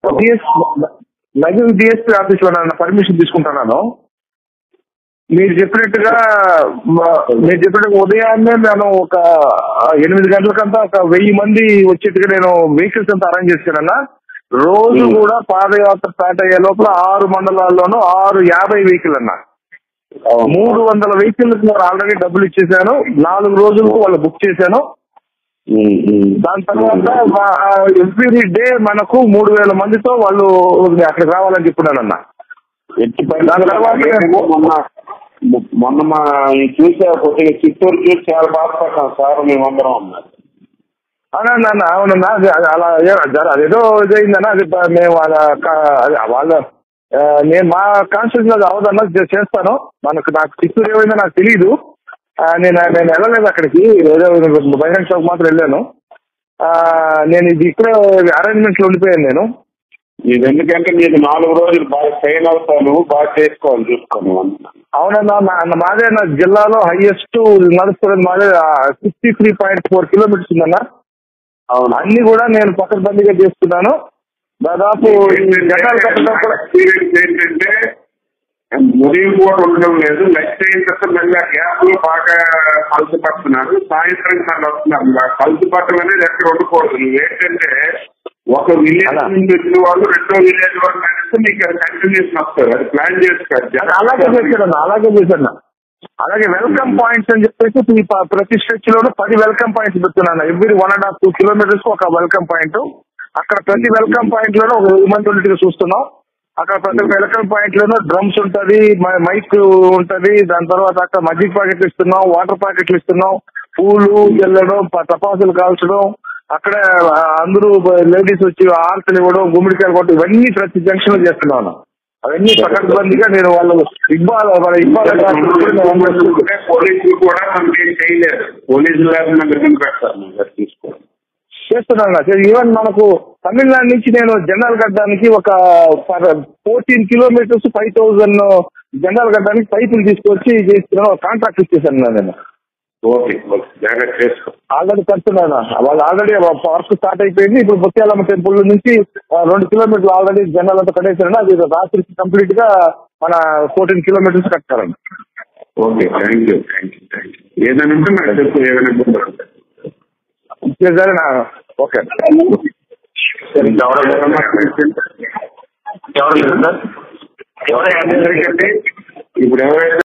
DS Nagar DSP office లో నన్ను permission తీసుకుంటున్నాను మీరు చెప్పినట్టుగా మ- మీరు చెప్పినట్టుగా ఉదయాన్నే నేను ఒక ఎనిమిది గంటలకంతా ఒక వెయ్యి మంది వచ్చేట్టుగా నేను వెహికల్స్ అంతా అరేంజ్ చేశానన్నా రోజు Hmm. కూడా పాదయాత్ర స్టార్ట్ అయ్యే లోపల ఆరు మండలాల్లోనూ ఆరు యాభై వెహికల్ అన్నా అవును. మూడు వందల వెహికల్స్ నేను ఆల్రెడీ డబ్బులు ఇచ్చేసాను నాలుగు రోజులకు వాళ్ళు బుక్ చేశాను ఉమ్, ఉమ్. దాని తర్వాత ఎవ్రీ డే మనకు మూడు వేల మందితో వాళ్ళు అక్కడికి రావాలని చెప్పున్నానన్న ఎట్టి దాని తర్వాత పరిస్థితుల్లో మొన్న మొన్న మా ఈ చూసే కొద్దిగా చిత్తూరు చూసి చాలా బాధపడ్డాం సార్ మేమందరం అన్నారు అవునన్నా అవునన్నా అది అది అలా ఏ- జర అదేదో ఇదైందన్నా అది బ- మేము వాళ్ళ క- అది వాళ్ళ ఆ, నేను మా కాన్స్టిట్యూషన్ అది అవదన్నా చే- చేస్తాను మనకు నాకు చిత్తూరు ఏమైందో నాకు తెలియదు ఆ, నేను నేను వెళ్ళలేదు అక్కడికి ఏదో బహిరంగ షాప్ మాత్రం వెళ్ళాను ఆ, నేను ఇది ఇక్కడే అరేంజ్మెంట్ లో ఉండిపోయాను నేను ఇది ఎందుకంటే నీకు నాలుగు రోజులు బాగా ట్రైన్ అవుతాను బాగా చేసుకోవాలి చూసుకోను అంటున్నాను అవునన్నా నా- మాదే నా జిల్లాలో హైయెస్ట్ నడుస్తున్నది మాదే sixty three point four kilometres ఉందన్నా అవును అన్ని కూడా నేను పక్కబందిగా చేస్తున్నాను దాదాపు ఈ జెండాలు కట్టడం కూడా ఎక్స్పీరియన్స్ ఏంటంటే ఉదయం కూడా ఉండడం లేదు లెఫ్ట్ అయిన తర్వాత మళ్ళీ ఆ గ్యాప్ లో బాగా కలుసు పడుతున్నారు సాయంత్రం కళ్ళు వస్తున్నారు కలుసు పట్టడం అనేది ఎక్కడ ఉండకూడదు నువ్వు ఏంటంటే ఒక విలేజ్ అలా. నుంచి వచ్చిన వాళ్ళు రెండో విలేజ్ వరకు నడిస్తే నీకు అది కంటిన్యూషన్ వస్తుంది అది ప్లాన్ చేసుకోవాలి అది అలాగే చేశాను అలాగే చేశాను అలాగే వెల్కమ్ పాయింట్స్ అని చెప్పేసి ఈ ప- ప్రతి స్ట్రెచ్ లోనూ పది వెల్కమ్ పాయింట్స్ పెడుతున్నాను every one and half two kilometres ఒక వెల్కమ్ పాయింట్ అక్కడ ప్రతి వెల్కమ్ పాయింట్ లోనూ ఒక వెయ్యి మంది ఉన్నట్టుగా చూస్తున్నాం అక్కడ ప్రతి వెల్కమ్ పాయింట్ లోనూ డ్రమ్స్ ఉంటది మ- మైక్ ఉంటది దాని తర్వాత అక్కడ మజ్జిగ ప్యాకెట్లు ఇస్తున్నాం వాటర్ ప్యాకెట్లు ఇస్తున్నాం పూలు చల్లడం ప- టపాసులు కాల్చడం అక్కడ ఆ, అందరూ లేడీస్ వచ్చి ఆర్తలు ఇవ్వడం గుమ్మడికాయలు కొట్టడం ఇవన్నీ ప్రతి జంక్షన్ లో చేస్తున్నాను అవన్నీ పకడ్బందీగా నేను వాళ్ళు ఇబ్బాల మన ఇబ్బాల పోలీసులు కూడా మనకి ఏం చేయలేదు పోలీసులు లేకుండా పెడతారు మీరు తీసుకోండి చేస్తున్నాను ఈవెన్ మనకు తమిళనాడు నుంచి నేను జెండాలు కట్టడానికి ఒక ఫోర్టీన్ కిలోమీటర్స్ ఫైవ్ థౌజండ్ జెండాలు కట్టడానికి పైపులు తీసుకొచ్చి చేస్తున్నాను కాంట్రాక్ట్ ఇచ్చేసాను నేను ఓకే ఓకే జాగ్రత్త చేసుకో ఆల్రెడీ కడుతున్నాను వాళ్ళు ఆల్రెడీ వర్క్ స్టార్ట్ అయిపోయింది ఇప్పుడు ముత్యాలమ్మ టెంపుల్ నుంచి ఆ, రెండు కిలోమీటర్లు ఆల్రెడీ జెండాలు అంతా కట్టేసాను అది రాత్రికి కంప్లీట్ గా మన ఫోర్టీన్ కిలోమీటర్స్ కట్టారండి okay thank you thank you thank you ఏదైనా ఉంటే నాకు చెప్పు ఏదైనా ఇబ్బంది ఉంటే. చేశారు నా ఓకే ఎవరైనా ఎవరు లేదు సార్ ఎవరైనా ఇప్పుడు ఎవరైతే